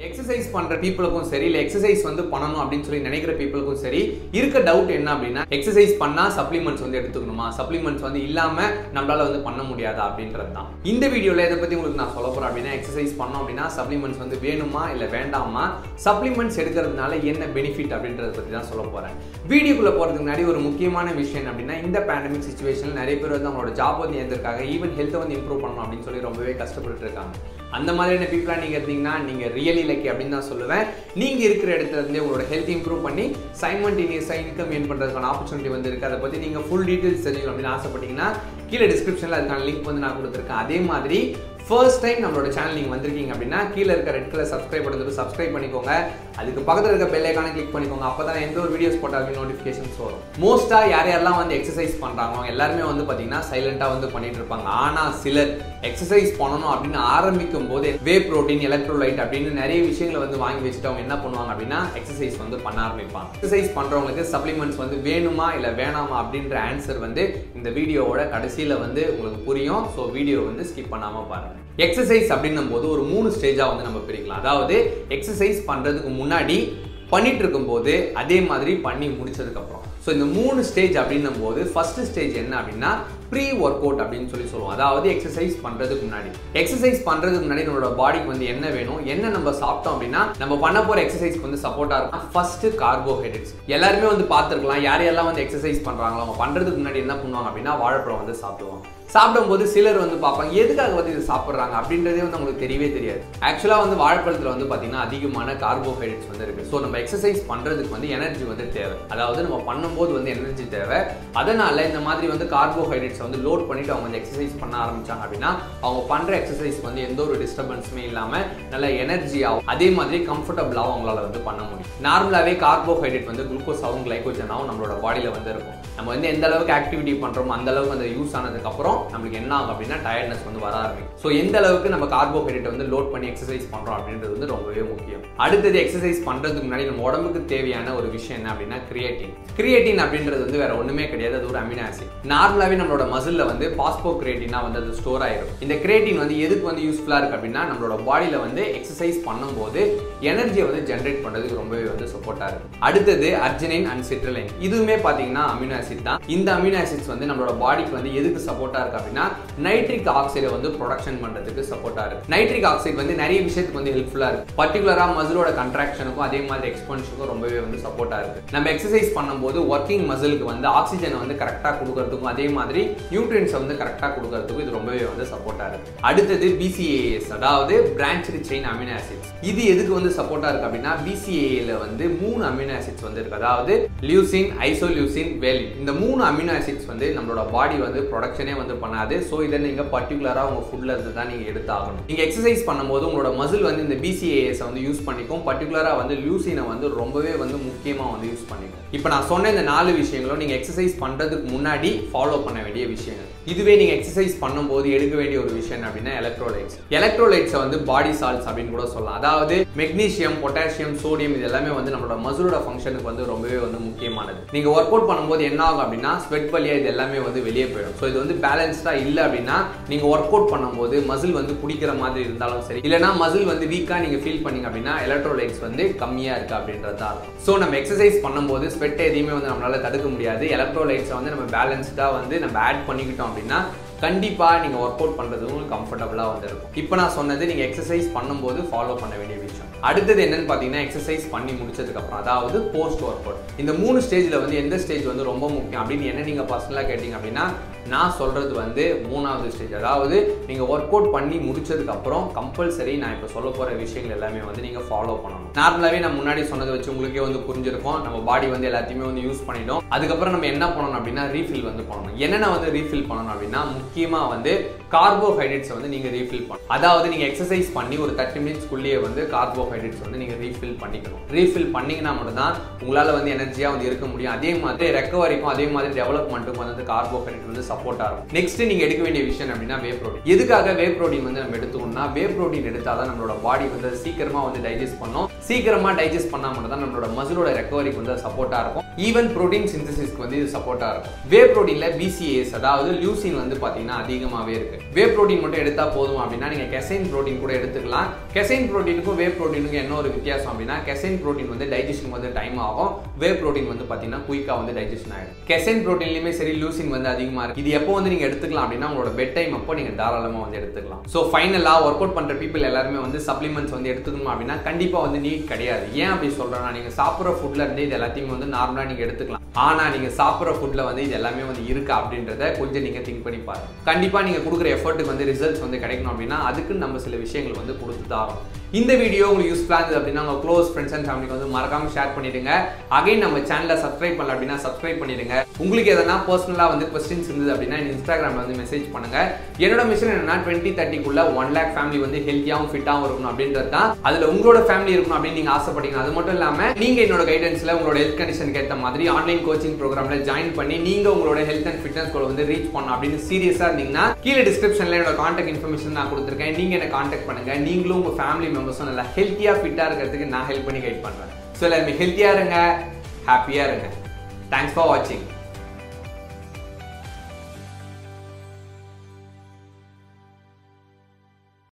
exercise பண்ற பீப்புளுக்கும் சரி இல்ல எக்ஸசைஸ் வந்து பண்ணணும் அப்படின்னு சொல்லி நினைக்கிற பீப்புளுக்கும் சரி இருக்க டவுட் என்ன அப்படின்னா எக்ஸசைஸ் பண்ணா சப்ளிமெண்ட்ஸ் வந்து எடுத்துக்கணுமா சப்ளிமெண்ட்ஸ் வந்து இல்லாம நம்மளால வந்து பண்ண முடியாதா அப்படின்றது தான் இந்த வீடியோல இதை பத்தி உங்களுக்கு நான் சொல்ல போறேன் அப்படின்னா எக்ஸசைஸ் பண்ணோம் அப்படின்னா சப்ளிமெண்ட்ஸ் வந்து வேணுமா இல்ல வேண்டாமா சப்ளிமெண்ட்ஸ் எடுக்கிறதுனால என்ன பெனிஃபிட் அப்படின்றத பத்தி தான் சொல்ல போறேன் வீடியோக்குள்ள போறதுக்கு முன்னாடி ஒரு முக்கியமான விஷயம் அப்படின்னா இந்த பேண்டமிக் சுச்சுவேஷன் நிறைய பேர் வந்து அவங்களோட ஜாப் வந்து எழுந்திருக்காங்க ஈவன் ஹெல்த்தை வந்து இம்ப்ரூவ் பண்ணணும் அப்படின்னு சொல்லி ரொம்பவே கஷ்டப்பட்டு இருக்காங்க அந்த மாதிரியான பீப்புளாக நீங்கள் இருந்தீங்கன்னா நீங்கள் ரியலி லக்கி அப்படின்னு தான் சொல்லுவேன் நீங்கள் இருக்கிற இடத்துல இருந்தே உங்களோட ஹெல்த் இம்ப்ரூவ் பண்ணி சைமல்டேனியஸாக இன்கம் ஏன் பண்ணுறதுக்கான ஆப்பர்ச்சுனிட்டி வந்து இருக்குது அதை பற்றி நீங்கள் ஃபுல் டீட்டெயில்ஸ் தெரிஞ்சுக்கணும் அப்படின்னு ஆசைப்பட்டீங்கன்னா கீழே டிஸ்கிரிப்ஷனில் அதுக்கான லிங்க் வந்து நான் கொடுத்துருக்கேன் அதே மாதிரி ஃபர்ஸ்ட் டைம் நம்மளோட சேனல் நீங்கள் வந்திருக்கீங்க அப்படின்னா கீழே இருக்க ரெட் கலர் சப்ஸ்கிரைப் பண்ணுறது சப்ஸ்கிரைப் பண்ணிக்கோங்க அதுக்கு பக்கத்தில் இருக்க பெல் ஐக்கான கிளிக் பண்ணிக்கோங்க அப்போ தான் எந்த ஒரு வீடியோஸ் போட்டாலுமே நோட்டிஃபிகேஷன்ஸ் வரும் மோஸ்ட்டாக யார் யாரெல்லாம் வந்து எக்ஸசைஸ் பண்ணுறாங்களோ எல்லாருமே வந்து பார்த்தீங்கன்னா சைலண்ட்டாக வந்து பண்ணிட்டு இருப்பாங்க ஆனால் சிலர் எக்ஸசைஸ் பண்ணணும் அப்படின்னு ஆரம்பிக்கும் போது வே ப்ரோட்டீன் எலக்ட்ரோலைட் அப்படின்னு நிறைய விஷயங்களை வந்து வாங்கி வச்சுட்டு அவங்க என்ன பண்ணுவாங்க அப்படின்னா எக்ஸசைஸ் வந்து பண்ண ஆரம்பிப்பாங்க எக்ஸசைஸ் பண்ணுறவங்களுக்கு சப்ளிமெண்ட்ஸ் வந்து வேணுமா இல்லை வேணாமா அப்படின்ற ஆன்சர் வந்து இந்த வீடியோவோட கடைசியில் வந்து உங்களுக்கு புரியும் ஸோ வீடியோ வந்து ஸ்கிப் பண்ணாமல் பாருங்க எக்ஸசைஸ் அப்படின்னும் போது ஒரு மூணு ஸ்டேஜாக வந்து நம்ம பிரிக்கலாம் அதாவது எக்ஸசைஸ் பண்ணுறதுக்கு முன்னாடி பண்ணிட்டு இருக்கும்போது அதே மாதிரி பண்ணி முடிச்சதுக்கப்புறம் ஸோ இந்த மூணு ஸ்டேஜ் அப்படின்னும் போது ஃபர்ஸ்ட் ஸ்டேஜ் என்ன அப்படின்னா ப்ரீ ஒர்க் அவுட் அப்படின்னு சொல்லி சொல்லுவோம் அதாவது எக்ஸசைஸ் பண்றதுக்கு முன்னாடி எக்ஸசைஸ் பண்றதுக்கு முன்னாடி நம்மளோட பாடிக்கு வந்து என்ன வேணும் என்ன நம்ம சாப்பிட்டோம் அப்படின்னா நம்ம பண்ண போற எக்ஸசைஸ்க்கு வந்து சப்போர்ட்டா இருக்கும் ஃபர்ஸ்ட் கார்போஹைட்ரேட்ஸ் எல்லாருமே வந்து பார்த்துருக்கலாம் யார் யாரெல்லாம் வந்து எக்ஸசைஸ் பண்றாங்களோ அவங்க பண்றதுக்கு முன்னாடி என்ன பண்ணுவாங்க அப்படின்னா வாழைப்பழம் வந்து சாப்பிடுவாங்க சாப்பிடும்போது சிலர் வந்து பார்ப்பாங்க எதுக்காக வந்து இது சாப்பிட்றாங்க அப்படின்றதே வந்து உங்களுக்கு தெரியவே தெரியாது ஆக்சுவலாக வந்து வாழைப்பழத்தில் வந்து பார்த்தீங்கன்னா அதிகமான கார்போஹைட்ரேட்ஸ் வந்து இருக்கு ஸோ நம்ம எக்ஸசைஸ் பண்ணுறதுக்கு வந்து எனர்ஜி வந்து தேவை அதாவது நம்ம பண்ணும்போது வந்து எனர்ஜி தேவை அதனால இந்த மாதிரி வந்து கார்போஹைட்ரேட்ஸ் வந்து லோட் பண்ணிட்டு அவங்க வந்து எக்ஸசைஸ் பண்ண ஆரம்பிச்சாங்க அப்படின்னா அவங்க பண்ணுற எக்ஸசைஸ் வந்து எந்த ஒரு டிஸ்டர்பன்ஸுமே இல்லாமல் நல்ல எனர்ஜியாகவும் அதே மாதிரி கம்ஃபர்டபுளாகவும் அவங்களால வந்து பண்ண முடியும் நார்மலாகவே கார்போஹைட்ரேட் வந்து குளுக்கோஸாகவும் கிளைக்கோஜனாகவும் நம்மளோட பாடியில் வந்து இருக்கும் நம்ம வந்து எந்த அளவுக்கு ஆக்டிவிட்டி பண்ணுறோமோ அந்த அளவுக்கு அந்த யூஸ் ஆனதுக்கப்புறம் நம்மளுக்கு என்ன ஆகும் அப்படின்னா டயர்ட்னஸ் வந்து வர ஆரம்பிக்கும் ஸோ எந்த அளவுக்கு நம்ம கார்போஹைட்ரேட் வந்து லோட் பண்ணி எக்ஸசைஸ் பண்ணுறோம் அப்படின்றது வந்து ரொம்பவே முக்கியம் அடுத்தது எக்ஸசைஸ் பண்ணுறதுக்கு முன்னாடி நம்ம உடம்புக்கு தேவையான ஒரு விஷயம் என்ன அப்படின்னா கிரியேட்டின் கிரியேட்டின் அப்படின்றது வந்து வேற ஒன்றுமே கிடையாது அது ஒரு அமினோ ஆசிட் நார்மலாகவே நம்மளோட மசிலில் வந்து பாஸ்போ கிரியேட்டினா வந்து அது ஸ்டோர் ஆயிரும் இந்த கிரியேட்டின் வந்து எதுக்கு வந்து யூஸ்ஃபுல்லாக இருக்கு அப்படின்னா நம்மளோட பாடியில் வந்து எக்ஸசைஸ் பண்ணும்போது எனர்ஜியை வந்து ஜென்ரேட் பண்ணுறதுக்கு ரொம்பவே வந்து சப்போர்ட்டாக இருக்கு அடுத்தது அர்ஜினைன் அண்ட் சிட்ரலைன் இதுவுமே பார்த்தீங்கன்னா அமினோ ஆசிட் தான் இந்த அமினோ ஆசிட்ஸ் வந்து நம்மளோட பாடிக்கு வந்து எதுக்கு சப்போர்ட்டாக இருக்கு அப்படின்னா நைட்ரிக் ஆக்சைடை வந்து ப்ரொடக்ஷன் பண்ணுறதுக்கு சப்போர்ட்டாக இருக்கு நைட்ரிக் ஆக்சைடு வந்து நிறைய விஷயத்துக்கு வந்து ஹெல்ப்ஃபுல்லாக இருக்கு பர்டிகுலராக மசிலோட கண்ட்ராக்ஷனுக்கும் அதே மாதிரி எக்ஸ்பென்ஷனுக்கும் ரொம்பவே வந்து சப்போர்ட்டாக இருக்கு நம்ம எக்ஸசைஸ் பண்ணும்போது ஒர்க்கிங் மசிலுக்கு வந்து ஆக்சிஜனை வந்து கரெக்டாக கொடுக்கறதுக்கும் அதே மாதிரி நியூட்ரியன்ஸை வந்து கரெக்டாக கொடுக்கறதுக்கும் இது ரொம்பவே வந்து சப்போர்ட்டாக இருக்கு அடுத்தது பிசிஏஎஸ் அதாவது பிரான்ச்சு செயின் அமினோ ஆசிட்ஸ் இது எதுக்கு வந்து சப்போர்ட்டாக இருக்கு அப்படின்னா பிசிஏல வந்து மூணு அமினோ ஆசிட்ஸ் வந்து இருக்கு அதாவது லியூசின் ஐசோலியூசின் வேலின் இந்த மூணு அமினோ ஆசிட்ஸ் வந்து நம்மளோட பாடி வந்து ப்ரொடக்ஷனே வந்து பண்ணாது ஸோ இதை நீங்கள் பர்டிகுலராக உங்கள் ஃபுட்ல இருந்து தான் நீங்கள் எடுத்தாகணும் நீங்கள் எக்ஸசைஸ் பண்ணும்போது உங்களோட மசில் வந்து இந்த பிசிஏஎஸ் வந்து யூஸ் பண்ணிக்கும் பர்டிகுலராக வந்து லியூசினை வந்து ரொம்பவே வந்து முக்கியமாக வந்து யூஸ் பண்ணிக்கும் இப்போ நான் சொன்ன இந்த நாலு விஷயங்களும் நீங்கள் எக்ஸசைஸ் பண்ணுறதுக்கு முன்னாடி ஃபாலோ பண்ண வேண்டிய விஷயங்கள் இதுவே நீங்கள் எக்ஸசைஸ் பண்ணும்போது எடுக்க வேண்டிய ஒரு விஷயம் அப்படின்னா எலக்ட்ரோலைட்ஸ் எலக்ட்ரோலைட்ஸை வந்து பாடி சால்ட்ஸ் அப்படின்னு கூட சொல்லலாம் அதாவது மெக்னீஷியம் பொட்டாசியம் சோடியம் இது எல்லாமே வந்து நம்மளோட மசிலோட ஃபங்க்ஷனுக்கு வந்து ரொம்பவே வந்து முக்கியமானது நீங்க ஒர்க் அவுட் பண்ணும்போது என்ன ஆகும் அப்படின்னா ஸ்வெட் வழியா இது எல்லாமே வந்து வெளியே போயிடும் ஸோ இது வந்து பேலன்ஸ்டா இல்லை அப்படின்னா நீங்க ஒர்க் அவுட் பண்ணும்போது மசில் வந்து பிடிக்கிற மாதிரி இருந்தாலும் சரி இல்லைனா மசில் வந்து வீக்கா நீங்க ஃபீல் பண்ணீங்க அப்படின்னா எலக்ட்ரோலைட்ஸ் வந்து கம்மியா இருக்கு அப்படின்றது தான் ஸோ நம்ம எக்ஸசைஸ் பண்ணும்போது ஸ்வெட் எதையுமே வந்து நம்மளால தடுக்க முடியாது எலக்ட்ரோலைட்ஸை வந்து நம்ம பேலன்ஸ்டா வந்து நம்ம ஆட் பண்ணிக்கிட்டோம் அப்படின்னா கண்டிப்பாக நீங்கள் ஒர்க் அவுட் பண்ணுறது உங்களுக்கு கம்ஃபர்டபுளாக வந்து இருக்கும் இப்போ நான் சொன்னது நீங்கள் எக்ஸசைஸ் பண்ணும்போது ஃபாலோ பண்ண வேண்டிய விஷயம் அடுத்தது என்னன்னு பார்த்தீங்கன்னா எக்ஸசைஸ் பண்ணி முடிச்சதுக்கப்புறம் அதாவது போஸ்ட் ஒர்க் அவுட் இந்த மூணு ஸ்டேஜில் வந்து எந்த ஸ்டேஜ் வந்து ரொம்ப முக்கியம் அப்படின்னு என்ன நீங்கள் பர்சனலாக கேட்டிங்க அப்படின்னா நான் சொல்கிறது வந்து மூணாவது ஸ்டேஜ் அதாவது நீங்கள் ஒர்க் அவுட் பண்ணி முடிச்சதுக்கப்புறம் கம்பல்சரி நான் இப்போ சொல்ல போகிற விஷயங்கள் எல்லாமே வந்து நீங்கள் ஃபாலோ பண்ணணும் நார்மலாகவே நான் முன்னாடி சொன்னதை வச்சு உங்களுக்கே வந்து புரிஞ்சிருக்கும் நம்ம பாடி வந்து எல்லாத்தையுமே வந்து யூஸ் பண்ணிட்டோம் அதுக்கப்புறம் நம்ம என்ன பண்ணணும் அப்படின்னா ரீஃபில் வந்து பண்ணணும் என்னென்ன வந்து ரீஃபில் பண்ணணும் அப்படின்னா முக்கியமாக வந்து கார்போஹைட்ரேட்ஸை வந்து நீங்கள் ரீஃபில் பண்ணணும் அதாவது நீங்கள் எக்ஸசைஸ் பண்ணி ஒரு தேர்ட்டி மினிட்ஸ்க்குள்ளேயே வந்து கார்போஹைட்ரேட்ஸ் வந்து நீங்கள் ரீஃபில் பண்ணிக்கணும் ரீஃபில் பண்ணிங்கன்னா மட்டும்தான் உங்களால் வந்து எனர்ஜியாக வந்து இருக்க முடியும் அதே மாதிரி ரெக்கவரிக்கும் அதே மாதிரி டெவலப்மெண்ட்டுக்கும் வந்து கார்போஹைட்ரேட் வந்து சப்போர்ட்டாக இருக்கும் நெக்ஸ்ட் நீங்கள் எடுக்க வேண்டிய விஷயம் அப்படின்னா வே ப்ரோட்டீன் எதுக்காக வே ப்ரோட்டீன் வந்து நம்ம எடுத்துக்கணும்னா வே ப்ரோட்டீன் எடுத்தால் தான் நம்மளோட பாடி வந்து சீக்கிரமாக வந்து டைஜஸ்ட் பண்ணும் சீக்கிரமா டைஜஸ்ட் பண்ணா மட்டும் தான் நம்மளோட மசிலோட ரெக்கவரிக்கு வந்து சப்போர்ட்டா இருக்கும் ஈவன் ப்ரோட்டீன் சிந்தசிஸ்க்கு வந்து இது சப்போர்ட்டா இருக்கும் வே ப்ரோட்டீன்ல பிசிஏஎஸ் அதாவது லியூசின் வந்து பாத்தீங்கன்னா அதிகமாவே இருக்கு வே ப்ரோட்டீன் மட்டும் எடுத்தா போதும் அப்படின்னா நீங்க கெசைன் ப்ரோட்டீன் கூட எடுத்துக்கலாம் கெசைன் ப்ரோட்டீனுக்கும் வே ப்ரோட்டீனுக்கும் என்ன ஒரு வித்தியாசம் அப்படின்னா கெசைன் ப்ரோட்டீன் வந்து டைஜஷன் வந்து டைம் ஆகும் வே ப்ரோட்டீன் வந்து பாத்தீங்கன்னா குயிக்கா வந்து டைஜஷன் ஆயிடும் கெசைன் ப்ரோட்டீன்லயுமே சரி லூசின் வந்து அதிகமா இருக்கு இது எப்போ வந்து நீங்க எடுத்துக்கலாம் அப்படின்னா உங்களோட பெட் டைம் அப்போ நீங்க தாராளமா வந்து எடுத்துக்கலாம் ஸோ ஃபைனலா ஒர்க் அவுட் பண்ற பீப்புள் எல்லாருமே வந்து சப்ளிமெண்ட்ஸ் வந்து எடுத்துக்கணும் அப்படின்னா கண்டிப்பா வந்து நீட் கிடையாது ஏன் அப்படி சொல்றேன்னா நீங்க சாப்பிட்ற ஃபுட்ல இருந்து இது எல்லாத்தையும் வந்து நார்மலா நீங்க எடுத்துக்கலாம் ஆனா நீங்க சாப்பிட்ற ஃபுட்ல வந்து இது எல்லாமே வந்து இருக்கா அப்படின்றத கொஞ்சம் நீங்க திங்க் பண்ணி பாருங்க கண்டிப்பா நீங்க கொடுக்குற எஃபர்ட்டுக்கு வந்து ரிசல்ட்ஸ் வந்து கிடைக்கணும் அப்படின்னா அதுக்கு நம்ம சில விஷயங்கள் வந்து கொடுத்து தான் ஆகணும் இந்த வீடியோ உங்களுக்கு யூஸ்ஃபுல்லாக இருந்தது அப்படின்னா உங்கள் க்ளோஸ் ஃப்ரெண்ட்ஸ் அண்ட் ஃபேமிலிக்கு வந்து மறக்காம ஷேர் பண்ணிடுங்க அகைன் நம்ம சேனலை சப்ஸ்கிரைப் பண்ணல அப்படின்னா சப்ஸ்கிரைப் பண்ணிடுங்க உங்களுக்கு எதனா பர்சனலாக வந்து கொஸ்டின்ஸ் இருந்தது அப்படின்னா இன்ஸ்டாகிராமில் வந்து மெசேஜ் பண்ணுங்க என்னோட மிஷன் என்னன்னா டுவெண்ட்டி தேர்ட்டிக்குள்ள ஒன் லேக் ஃபேமிலி வந்து ஹெல்த்தியாகவும் ஃபிட்டாகவும் இருக்கணும் அப்படின்றது தான் அதில் உங்களோட ஃபேமிலி இருக்கணும் அப்படின்னு நீங்கள் ஆசைப்பட்டீங்க அது மட்டும் இல்லாமல் நீங்கள் என்னோட கைடன்ஸில் உங்களோட ஹெல்த் கண்டிஷனுக்கு ஏற்ற மாதிரி ஆன்லைன் கோச்சிங் ப்ரோக்ராமில் ஜாயின் பண்ணி நீங்கள் உங்களோட ஹெல்த் அண்ட் ஃபிட்னஸ் கோல் வந்து ரீச் பண்ணணும் அப்படின்னு சீரியஸாக இருந்தீங்கன்னா கீழே டிஸ்கிரிப்ஷனில் என்னோட கான்டாக்ட் இன்ஃபர்மேஷன் நான் கொடுத்துருக்கேன் நீங்கள் என்ன கான்டாக்ட் பண்ணுங்க நீங்களும் உங்கள் ஃபேமிலி மெம்பர்ஸும் நல்லா ஹெல்த்தியாக ஃபிட்டாக இருக்கிறதுக்கு நான் ஹெல்ப் பண்ணி கைட் பண்ணுறேன் ஸோ எல்லாருமே ஹெல்த்தியாக இருங்க ஹாப்பியாக இருங்க தேங்க்ஸ் ஃபார் வாட்சிங்